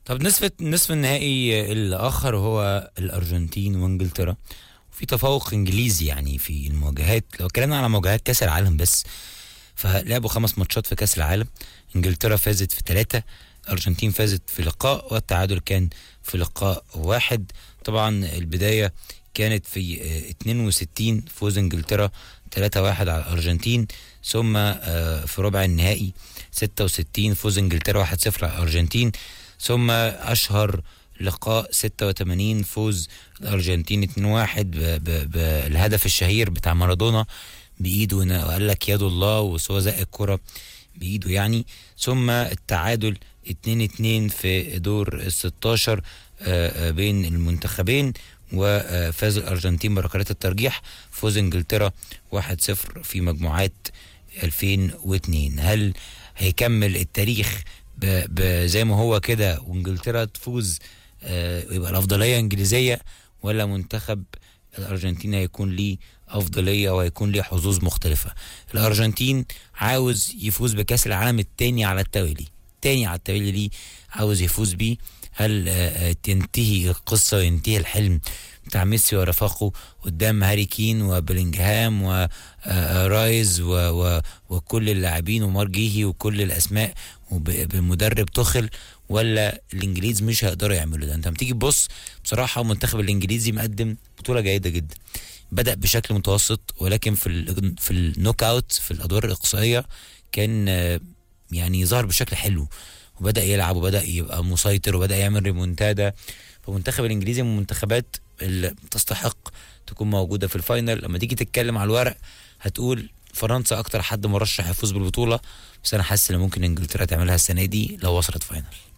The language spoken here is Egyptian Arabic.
طب نصف نصف النهائي الاخر هو الارجنتين وانجلترا في تفوق انجليزي يعني في المواجهات لو اتكلمنا على مواجهات كاس العالم بس فلعبوا خمس ماتشات في كاس العالم انجلترا فازت في ثلاثة الارجنتين فازت في لقاء والتعادل كان في لقاء واحد طبعا البداية كانت في آه، 62 فوز انجلترا 3-1 على الارجنتين ثم آه، في ربع النهائي 66 فوز انجلترا 1-0 على الارجنتين ثم اشهر لقاء 86 فوز الارجنتين 2-1 ب- ب- بالهدف الشهير بتاع مارادونا بايده هنا وقال لك يد الله وسوى زق الكره بايده يعني ثم التعادل 2-2 في دور ال 16 آه، آه، بين المنتخبين وفاز الارجنتين بركلات الترجيح فوز انجلترا 1-0 في مجموعات 2002 هل هيكمل التاريخ ب- ب- زي ما هو كده وانجلترا تفوز آه، ويبقى الافضليه انجليزيه ولا منتخب الارجنتين هيكون ليه افضليه وهيكون ليه حظوظ مختلفه الارجنتين عاوز يفوز بكاس العالم الثاني على التوالي تاني على التوالي ليه عاوز يفوز بيه هل آه، آه، تنتهي القصه وينتهي الحلم بتاع ميسي ورفاقه قدام هاري كين وبلينجهام ورايز و و وكل اللاعبين ومارجيهي وكل الاسماء وبمدرب تخل ولا الانجليز مش هيقدروا يعملوا ده انت لما تيجي تبص بصراحه المنتخب الانجليزي مقدم بطوله جيده جدا بدا بشكل متوسط ولكن في ال في النوك اوت في الادوار الاقصائيه كان آه، يعني ظهر بشكل حلو وبدا يلعب وبدا يبقى مسيطر وبدا يعمل ريمونتادا فالمنتخب الانجليزي من المنتخبات اللي تستحق تكون موجوده في الفاينل لما تيجي تتكلم على الورق هتقول فرنسا اكتر حد مرشح يفوز بالبطوله بس انا حاسس ان ممكن انجلترا تعملها السنه دي لو وصلت فاينل